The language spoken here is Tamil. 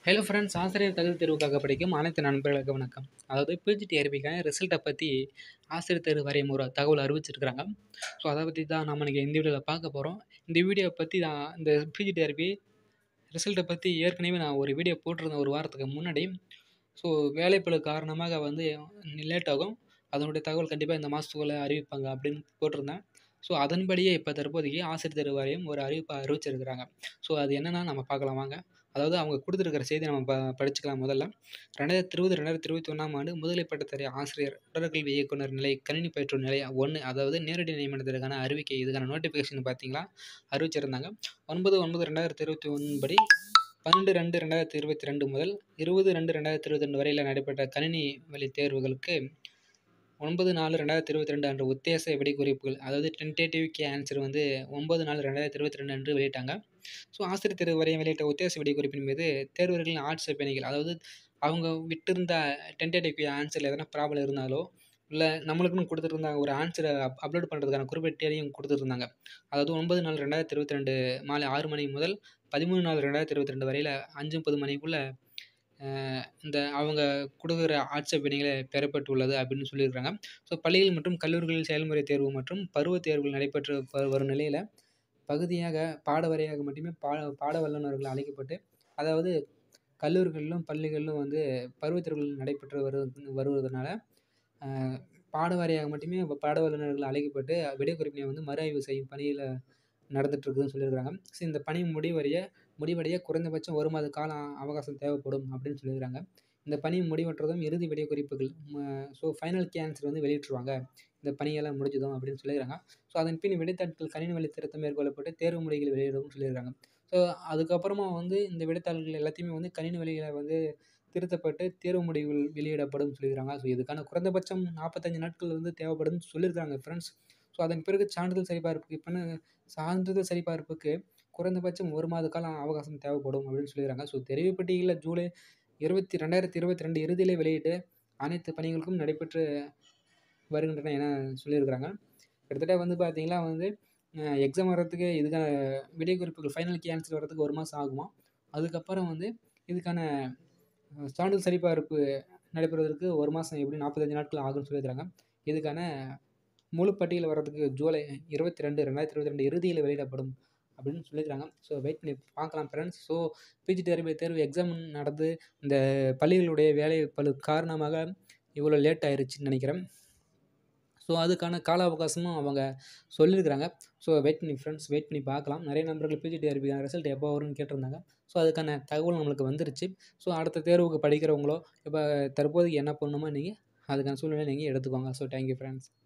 ஹலோ ஃப்ரெண்ட்ஸ் ஆசிரியர் தகுதி தேர்வுக்காக படிக்கும் அனைத்து நண்பர்களுக்கு வணக்கம் அதாவது பிஜிடிஆர்பிக்கான ரிசல்ட்டை பற்றி ஆசிரியர் தேர்வு வாரியம் ஒரு தகவல் அறிவிச்சிருக்கிறாங்க ஸோ அதை பற்றி தான் நம்ம இன்றைக்கி இந்த வீடியோவில் பார்க்க போகிறோம் இந்த வீடியோ பற்றி நான் இந்த பிஜிடிஆர்பி ரிசல்ட்டை பற்றி ஏற்கனவே நான் ஒரு வீடியோ போட்டிருந்தேன் ஒரு வாரத்துக்கு முன்னாடி ஸோ வேலைப்பளு காரணமாக வந்து லேட் ஆகும் அதனுடைய தகவல் கண்டிப்பாக இந்த மாதத்துக்குள்ளே அறிவிப்பாங்க அப்படின்னு போட்டிருந்தேன் ஸோ அதன்படியே இப்போ தற்போதைக்கு ஆசிரியர் தேர்வு வாரியம் ஒரு அறிவிப்பை அறிவிச்சிருக்கிறாங்க ஸோ அது என்னென்னா நம்ம பார்க்கலாம் வாங்க அதாவது அவங்க கொடுத்துருக்கிற செய்தி நம்ம ப படிச்சுக்கலாம் முதல்ல ரெண்டாயிரத்தி இருபது ரெண்டாயிரத்தி இருபத்தி ஒன்றாம் ஆண்டு முதுகலை பட்டதாரி ஆசிரியர் உடற்கல்வி இயக்குனர் நிலை கணினி பயிற்று நிலை ஒன்று அதாவது நேரடி நியமனத்திற்கான அறிவிக்கை இதுக்கான நோட்டிஃபிகேஷன் பார்த்தீங்களா அறிவிச்சிருந்தாங்க ஒன்பது ஒன்பது ரெண்டாயிரத்தி இருபத்தி ஒன்று படி பன்னெண்டு ரெண்டு ரெண்டாயிரத்தி இருபத்தி ரெண்டு முதல் இருபது ரெண்டு ரெண்டாயிரத்தி இருபத்தி ரெண்டு வரையில் நடைபெற்ற கணினி வழி தேர்வுகளுக்கு ஒன்பது நாலு ரெண்டாயிரத்தி இருபத்தி ரெண்டு அன்று உத்தேச விடைக்குறிப்புகள் அதாவது டென்டேட்டிவ் கே ஆன்சர் வந்து ஒன்பது நாலு ரெண்டாயிரத்தி இருபத்தி ரெண்டு அன்று வெளியிட்டாங்க ஸோ ஆசிரியர் தேர்வு வரையும் வெளியிட்ட உத்தேச விடைக்குறிப்பின் மீது தேர்வர்களின் ஆட்சேப பணிகள் அதாவது அவங்க விட்டிருந்த டென்டேட்டிவ் கே ஆன்சரில் எதனா ப்ராப்ளம் இருந்தாலோ இல்லை நம்மளுக்குன்னு கொடுத்துருந்த ஒரு ஆன்சரை அப் அப்லோட் பண்ணுறதுக்கான குறிப்பிட்ட தேதியும் கொடுத்துருந்தாங்க அதாவது ஒன்பது நாலு ரெண்டாயிரத்தி இருபத்தி ரெண்டு மாலை ஆறு மணி முதல் பதிமூணு நாலு ரெண்டாயிரத்தி இருபத்தி ரெண்டு வரையில் அஞ்சு முப்பது மணிக்குள்ளே இந்த அவங்க கொடுக்குற ஆட்சேபனைகளை பெறப்பட்டுள்ளது அப்படின்னு சொல்லியிருக்காங்க ஸோ பள்ளிகள் மற்றும் கல்லூரிகளில் செயல்முறை தேர்வு மற்றும் பருவத் தேர்வுகள் நடைபெற்று வரும் நிலையில் பகுதியாக பாட வாரியாக மட்டுமே பாட பாட வல்லுநர்கள் அழைக்கப்பட்டு அதாவது கல்லூரிகளிலும் பள்ளிகளிலும் வந்து பருவத் தேர்வுகள் நடைபெற்று வரு வருவதனால பாட வாரியாக மட்டுமே பாட வல்லுநர்கள் அழைக்கப்பட்டு விடைக்குறிப்பினை வந்து மறு ஆய்வு செய்யும் பணியில் நடந்துகிட்ருக்குதுன்னு சொல்லியிருக்காங்க ஸோ இந்த பணி முடிவடைய முடிவடைய குறைந்தபட்சம் ஒரு மாத கால அவகாசம் தேவைப்படும் அப்படின்னு சொல்லியிருக்காங்க இந்த பணி முடிவற்றதும் இறுதி விடை குறிப்புகள் ஸோ ஃபைனல் கேன்சர் வந்து வெளியிட்டுருவாங்க இந்த பணியெல்லாம் முடிஞ்சதும் அப்படின்னு சொல்லியிருக்காங்க ஸோ அதன் பின் விடைத்தாட்கள் கணினி வழி திருத்தம் மேற்கொள்ளப்பட்டு தேர்வு முறைகள் வெளியிடவும் சொல்லியிருக்காங்க ஸோ அதுக்கப்புறமா வந்து இந்த விடைத்தாள்கள் எல்லாத்தையுமே வந்து கணினி வழியில் வந்து திருத்தப்பட்டு தேர்வு முடிவுகள் வெளியிடப்படும் சொல்லியிருக்காங்க ஸோ இதுக்கான குறைந்தபட்சம் நாற்பத்தஞ்சு நாட்கள் வந்து தேவைப்படும் சொல்லியிருக்காங்க ஃப்ரெண்ட்ஸ் ஸோ அதன் பிறகு சான்றிதழ் சரிபார்ப்புக்கு இப்போ சான்றிதழ் சரிபார்ப்புக்கு குறைந்தபட்சம் ஒரு மாத காலம் அவகாசம் தேவைப்படும் அப்படின்னு சொல்லிடுறாங்க ஸோ தெரிவு பட்டியலில் ஜூலை இருபத்தி ரெண்டாயிரத்தி இருபத்தி ரெண்டு இறுதியிலே வெளியிட்டு அனைத்து பணிகளுக்கும் நடைபெற்று வருகின்றன என சொல்லியிருக்கிறாங்க கிட்டத்தட்ட வந்து பார்த்திங்கன்னா வந்து எக்ஸாம் வர்றதுக்கு இதுக்கான விடை குறிப்புகள் ஃபைனல் கே ஆன்சர் வர்றதுக்கு ஒரு மாதம் ஆகுமா அதுக்கப்புறம் வந்து இதுக்கான சான்றிதழ் சரிபார்ப்பு நடைபெறுவதற்கு ஒரு மாதம் எப்படி நாற்பத்தஞ்சு நாட்கள் ஆகும்னு சொல்லியிருக்கிறாங்க இதுக்கான முழு பட்டியல் வர்றதுக்கு ஜூலை இருபத்தி ரெண்டு ரெண்டாயிரத்தி இருபத்தி ரெண்டு இறுதியில் வெளியிடப்படும் அப்படின்னு சொல்லியிருக்காங்க ஸோ வெயிட் பண்ணி பார்க்கலாம் ஃப்ரெண்ட்ஸ் ஸோ பிஜி தேர்வு தேர்வு எக்ஸாம் நடந்து இந்த பள்ளிகளுடைய வேலை பழு காரணமாக இவ்வளோ லேட் ஆயிடுச்சுன்னு நினைக்கிறேன் ஸோ அதுக்கான கால அவகாசமும் அவங்க சொல்லியிருக்கிறாங்க ஸோ வெயிட் பண்ணி ஃப்ரெண்ட்ஸ் வெயிட் பண்ணி பார்க்கலாம் நிறைய நண்பர்கள் பிஜிடிஆர்பிக்கான ரிசல்ட் எப்போ வரும்னு கேட்டிருந்தாங்க ஸோ அதுக்கான தகவல் நம்மளுக்கு வந்துருச்சு ஸோ அடுத்த தேர்வுக்கு படிக்கிறவங்களோ இப்போ தற்போதைக்கு என்ன பண்ணணுமோ நீங்கள் அதுக்கான சூழ்நிலை நீங்கள் எடுத்துக்கோங்க ஸோ தேங்க்யூ ஃப்ரெண்ட்ஸ்